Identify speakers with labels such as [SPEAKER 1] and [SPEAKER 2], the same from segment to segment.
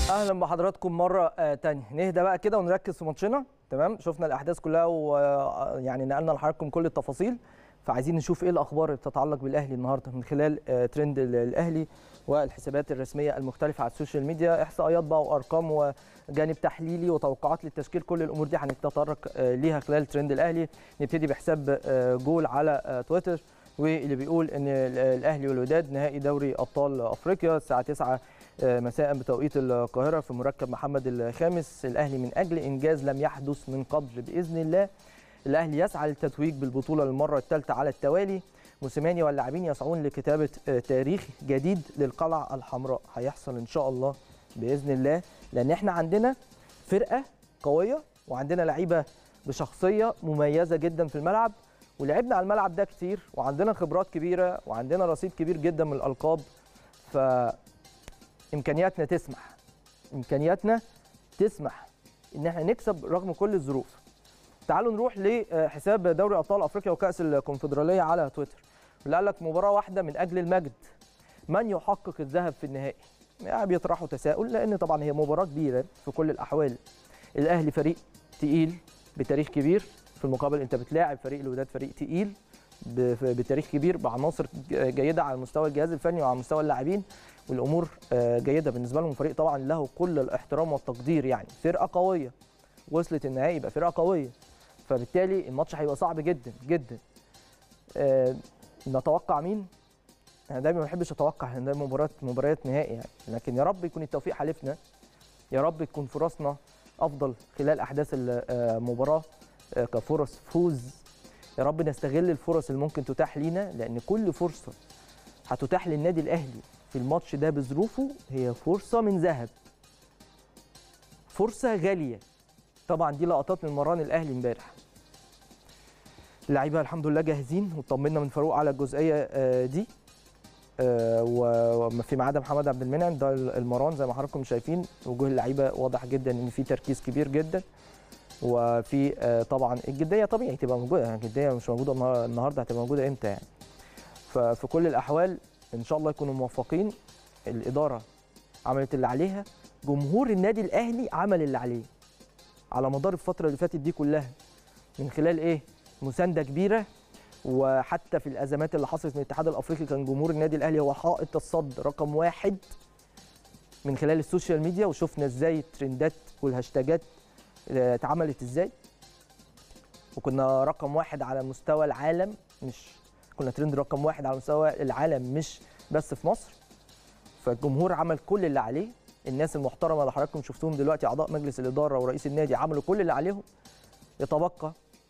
[SPEAKER 1] اهلا بحضراتكم مره آه تانية نهدى بقى كده ونركز في ماتشنا تمام شفنا الاحداث كلها ويعني نقلنا لحضراتكم كل التفاصيل فعايزين نشوف ايه الاخبار اللي بتتعلق بالاهلي النهارده من خلال آه ترند ال- الاهلي والحسابات الرسميه المختلفه على السوشيال ميديا احصائيات بقى وارقام وجانب تحليلي وتوقعات للتشكيل كل الامور دي هنتطرق آه ليها خلال ترند الاهلي نبتدي بحساب آه جول على آه تويتر واللي بيقول ان ال- الاهلي والوداد نهائي دوري ابطال افريقيا الساعه 9 مساء بتوقيت القاهره في مركب محمد الخامس الاهلي من اجل انجاز لم يحدث من قبل باذن الله الاهلي يسعى للتتويج بالبطوله للمره الثالثه على التوالي موسيماني واللاعبين يسعون لكتابه تاريخ جديد للقلعه الحمراء هيحصل ان شاء الله باذن الله لان احنا عندنا فرقه قويه وعندنا لعيبه بشخصيه مميزه جدا في الملعب ولعبنا على الملعب ده كتير وعندنا خبرات كبيره وعندنا رصيد كبير جدا من الالقاب ف امكانياتنا تسمح امكانياتنا تسمح ان احنا نكسب رغم كل الظروف تعالوا نروح لحساب دوري ابطال افريقيا وكاس الكونفدراليه على تويتر اللي قال لك مباراه واحده من اجل المجد من يحقق الذهب في النهائي يعني بيطرحوا تساؤل لان طبعا هي مباراه كبيره في كل الاحوال الاهلي فريق تقيل بتاريخ كبير في المقابل انت بتلاعب فريق الوداد فريق تقيل بتاريخ كبير بعناصر جيده على مستوى الجهاز الفني وعلى مستوى اللاعبين والامور جيده بالنسبه لهم فريق طبعا له كل الاحترام والتقدير يعني فرقه قويه وصلت النهائي يبقى فرقه قويه فبالتالي الماتش هيبقى صعب جدا جدا أه نتوقع مين انا دايما ما بحبش اتوقع ان ده مباراه مباريات نهائي يعني لكن يا رب يكون التوفيق حالفنا يا رب تكون فرصنا افضل خلال احداث المباراه كفرص فوز يا رب نستغل الفرص اللي ممكن تتاح لينا لان كل فرصه هتتاح للنادي الاهلي في الماتش ده بظروفه هي فرصه من ذهب فرصه غاليه طبعا دي لقطات من مران الاهلي امبارح اللعيبه الحمد لله جاهزين وطمنا من فاروق على الجزئيه دي وفي ما عدا محمد عبد المنعم ده المران زي ما حضراتكم شايفين وجوه اللعيبه واضح جدا ان في تركيز كبير جدا وفي طبعا الجديه طبيعي تبقى موجوده الجديه مش موجوده النهارده هتبقى موجوده امتى يعني ففي كل الاحوال ان شاء الله يكونوا موفقين الاداره عملت اللي عليها جمهور النادي الاهلي عمل اللي عليه على مدار الفتره اللي فاتت دي كلها من خلال ايه مسانده كبيره وحتى في الازمات اللي حصلت من الاتحاد الافريقي كان جمهور النادي الاهلي هو حائط الصد رقم واحد من خلال السوشيال ميديا وشفنا ازاي الترندات والهاشتاجات اتعملت ازاي وكنا رقم واحد على مستوى العالم مش كنا ترند رقم واحد على مستوى العالم مش بس في مصر فالجمهور عمل كل اللي عليه الناس المحترمه اللي حضراتكم شفتوهم دلوقتي اعضاء مجلس الاداره ورئيس النادي عملوا كل اللي عليهم يتبقى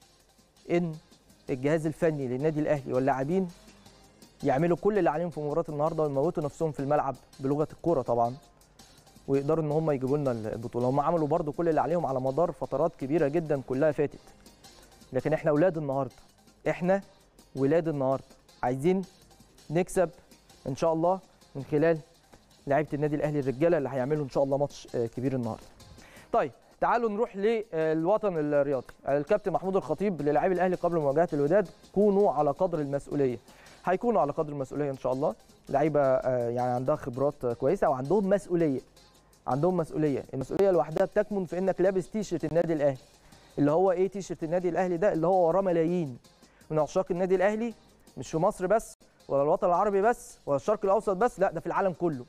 [SPEAKER 1] ان الجهاز الفني للنادي الاهلي واللاعبين يعملوا كل اللي عليهم في مباراه النهارده ويموتوا نفسهم في الملعب بلغه الكوره طبعا ويقدروا ان هم يجيبوا لنا البطوله هم عملوا برده كل اللي عليهم على مدار فترات كبيره جدا كلها فاتت لكن احنا اولاد النهارده احنا ولاد النهارده عايزين نكسب ان شاء الله من خلال لعيبه النادي الاهلي الرجاله اللي هيعملوا ان شاء الله ماتش كبير النهارده. طيب تعالوا نروح للوطن الرياضي، الكابتن محمود الخطيب للاعبي الاهلي قبل مواجهه الوداد كونوا على قدر المسؤوليه. هيكونوا على قدر المسؤوليه ان شاء الله، لعيبه يعني عندها خبرات كويسه وعندهم مسؤوليه. عندهم مسؤوليه، المسؤوليه لوحدها بتكمن في انك لابس تيشرت النادي الاهلي. اللي هو ايه تيشرت النادي الاهلي ده؟ اللي هو وراه ملايين من عشاق النادي الاهلي مش في مصر بس ولا الوطن العربي بس ولا الشرق الاوسط بس لا ده في العالم كله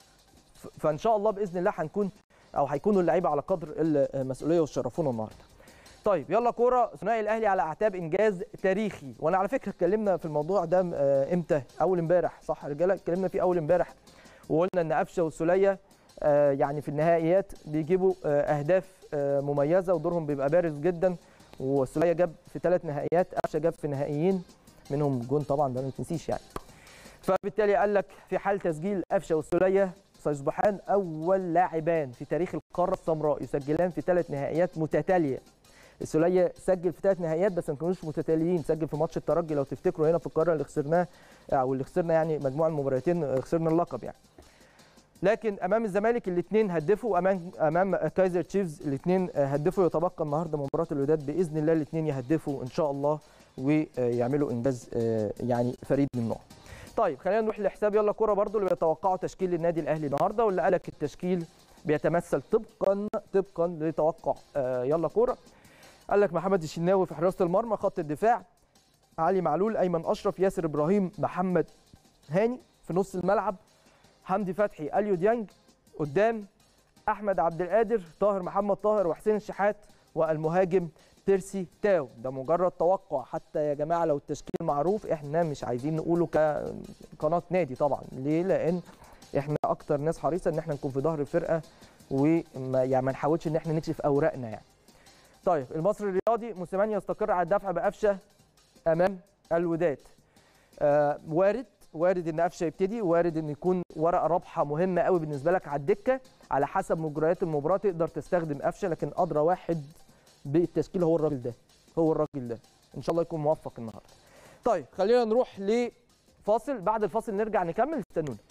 [SPEAKER 1] فان شاء الله باذن الله هنكون او هيكونوا اللعيبه على قدر المسؤوليه وشرفونا النهارده طيب يلا كوره ثنائي الاهلي على اعتاب انجاز تاريخي وانا على فكره اتكلمنا في الموضوع ده امتى اول امبارح صح يا رجاله اتكلمنا فيه اول امبارح وقلنا ان قفشه والسوليه يعني في النهائيات بيجيبوا اهداف مميزه ودورهم بيبقى بارز جدا والسوليه جاب في ثلاث نهائيات قفشه جاب في نهائيين منهم جون طبعا ده ما تنسيش يعني فبالتالي قال لك في حال تسجيل قفشه والسوليه سيصبحان اول لاعبان في تاريخ القاره السمراء يسجلان في ثلاث نهائيات متتاليه السوليه سجل في ثلاث نهائيات بس ما كانوش متتاليين سجل في ماتش الترجي لو تفتكروا هنا في القاره اللي خسرناه او اللي خسرنا يعني مجموع المباراتين خسرنا اللقب يعني لكن امام الزمالك الاثنين هدفوا امام امام كايزر تشيفز الاثنين هدفوا يتبقى النهارده مباراه الوداد باذن الله الاثنين يهدفوا ان شاء الله ويعملوا انجاز يعني فريد من نوعه طيب خلينا نروح لحساب يلا كوره برضو اللي بيتوقعوا تشكيل النادي الاهلي النهارده واللي قالك التشكيل بيتمثل طبقا طبقا لتوقع آه، يلا كوره قال لك محمد الشناوي في حراسه المرمى خط الدفاع علي معلول ايمن اشرف ياسر ابراهيم محمد هاني في نص الملعب حمدي فتحي اليو ديانج قدام احمد عبد القادر طاهر محمد طاهر وحسين الشحات والمهاجم تيرسي تاو ده مجرد توقع حتى يا جماعه لو التشكيل معروف احنا مش عايزين نقوله كقناه نادي طبعا ليه لان احنا اكتر ناس حريصه ان احنا نكون في ظهر الفرقه وما يعني ما نحاولش ان احنا نكشف اوراقنا يعني طيب المصري الرياضي موسيماني يستقر على الدفع بقفشه امام الوداد آه وارد وارد ان قفشه يبتدي وارد ان يكون ورقه رابحه مهمه قوي بالنسبه لك على الدكه على حسب مجريات المباراه تقدر تستخدم قفشه لكن ادرى واحد بالتشكيل هو الراجل ده هو الراجل ده ان شاء الله يكون موفق النهارده طيب خلينا نروح لفاصل بعد الفاصل نرجع نكمل استنونا